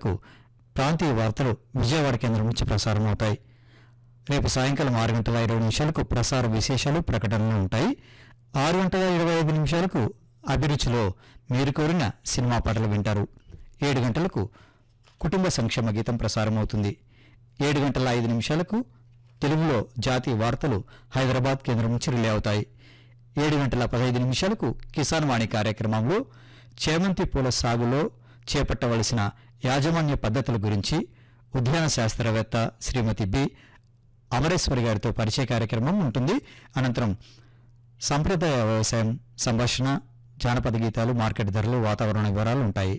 నిమిషాలకు ప్రాంతీయ వార్తలు విజయవాడ కేంద్రం నుంచి ప్రసారం అవుతాయి రేపు సాయంకాలం ఆరు గంటల ఇరవై నిమిషాలకు ప్రసార విశేషాలు ప్రకటనలు ఉంటాయి ఆరు గంటల ఇరవై ఐదు నిమిషాలకు అభిరుచిలో మీరు కోరిన సినిమా పాటలు వింటారు ఏడు గంటలకు కుటుంబ సంక్షేమ గీతం ప్రసారం అవుతుంది ఏడు గంటల ఐదు నిమిషాలకు తెలుగులో జాతీయ వార్తలు హైదరాబాద్ కేంద్రం నుంచి రిలే అవుతాయి ఏడు గంటల పదహైదు నిమిషాలకు కిసాన్ వాణి కార్యక్రమంలో చేమంతి పూల సాగులో చేపట్టవలసిన యాజమాన్య పద్ధతుల గురించి ఉద్యాన శాస్త్రవేత్త శ్రీమతి బి అమరేశ్వరి గారితో పరిచయ కార్యక్రమం ఉంటుంది అనంతరం సంప్రదాయ వ్యవసాయం సంభాషణ జానపద గీతాలు మార్కెట్ ధరలు వాతావరణ వివరాలు ఉంటాయి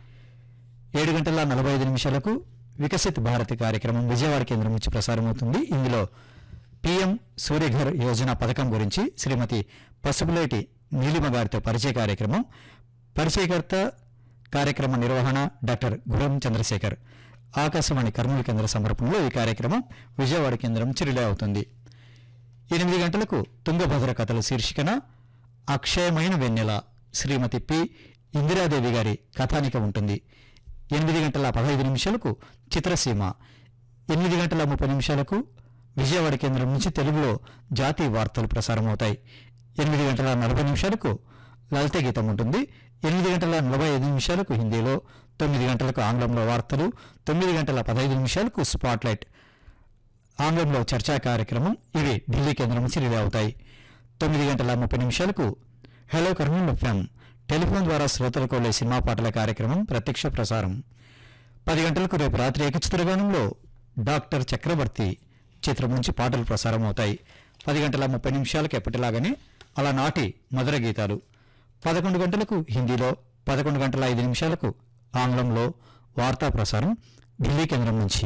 ఏడు గంటల నలభై ఐదు నిమిషాలకు వికసిత్ భారతి కార్యక్రమం విజయవాడ కేంద్రం నుంచి ప్రసారమవుతుంది ఇందులో పీఎం సూర్యఘర్ యోజన పథకం గురించి శ్రీమతి పసుపులేటి నీలిమ గారితో పరిచయ కార్యక్రమం పరిచయకర్త కార్యక్రమ నిర్వహణ డాక్టర్ గురం చంద్రశేఖర్ ఆకాశవాణి కర్నూలు కేంద్ర సమర్పణలో ఈ కార్యక్రమం విజయవాడ కేంద్రం నుంచి రిలే అవుతుంది ఎనిమిది గంటలకు తుంగభద్ర కథలు శీర్షికన అక్షయమైన వెన్నెల శ్రీమతి పి ఇందిరాదేవి గారి కథానిక ఉంటుంది ఎనిమిది గంటల పదహైదు నిమిషాలకు చిత్రసీమ ఎనిమిది గంటల ముప్పై నిమిషాలకు విజయవాడ కేంద్రం నుంచి తెలుగులో జాతీయ వార్తలు ప్రసారమవుతాయి ఎనిమిది గంటల నలభై నిమిషాలకు లలిత గీతం ఉంటుంది ఎనిమిది గంటల నలభై ఐదు నిమిషాలకు హిందీలో తొమ్మిది గంటలకు ఆంగ్లంలో వార్తలు తొమ్మిది గంటల పదహైదు నిమిషాలకు స్పాట్లైట్ ఆంగ్లంలో చర్చా కార్యక్రమం ఇవి ఢిల్లీ కేంద్రం నుంచి రిలే అవుతాయి తొమ్మిది గంటల ముప్పై నిమిషాలకు హలో కర్నూలు ఎఫ్ఎం టెలిఫోన్ ద్వారా శ్రోతలకు వెళ్లే సినిమా పాటల కార్యక్రమం ప్రత్యక్ష ప్రసారం పది గంటలకు రేపు రాత్రి ఏకచిత్రగానంలో డాక్టర్ చక్రవర్తి చిత్రం నుంచి పాటలు ప్రసారం అవుతాయి పది గంటల ముప్పై నిమిషాలకు ఎప్పటిలాగానే అలనాటి మధుర గీతాలు పదకొండు గంటలకు హిందీలో పదకొండు గంటల ఐదు నిమిషాలకు ఆంగ్లంలో వార్తా ప్రసారం ఢిల్లీ కేంద్రం నుంచి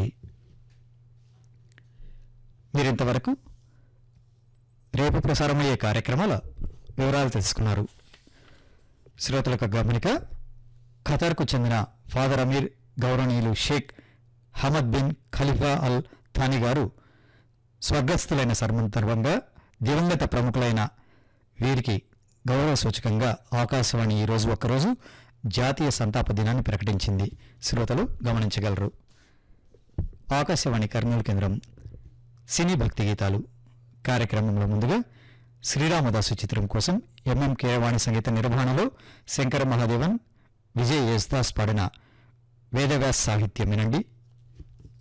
మీరింతవరకు రేపు ప్రసారమయ్యే కార్యక్రమాల వివరాలు తెలుసుకున్నారు శ్రోతలకు గమనిక ఖతార్కు చెందిన ఫాదర్ అమీర్ గౌరవనీయులు Sheikh Hamad bin Khalifa Al Thani గారు స్వర్గస్థులైన సందర్భంగా దివంగత ప్రముఖులైన వీరికి గౌరవ సూచకంగా ఆకాశవాణి ఈ రోజు ఒక్కరోజు జాతీయ సంతాప దినాన్ని ప్రకటించింది శ్రోతలు గమనించగలరు ఆకాశవాణి కర్నూలు కేంద్రం సినీ భక్తి గీతాలు కార్యక్రమంలో ముందుగా శ్రీరామదాసు చిత్రం కోసం ఎంఎం కేరవాణి సంగీత నిర్వహణలో శంకర మహాదేవన్ విజయ్ యేసుదాస్ పాడిన వేదవ్యాస్ సాహిత్యం వినండి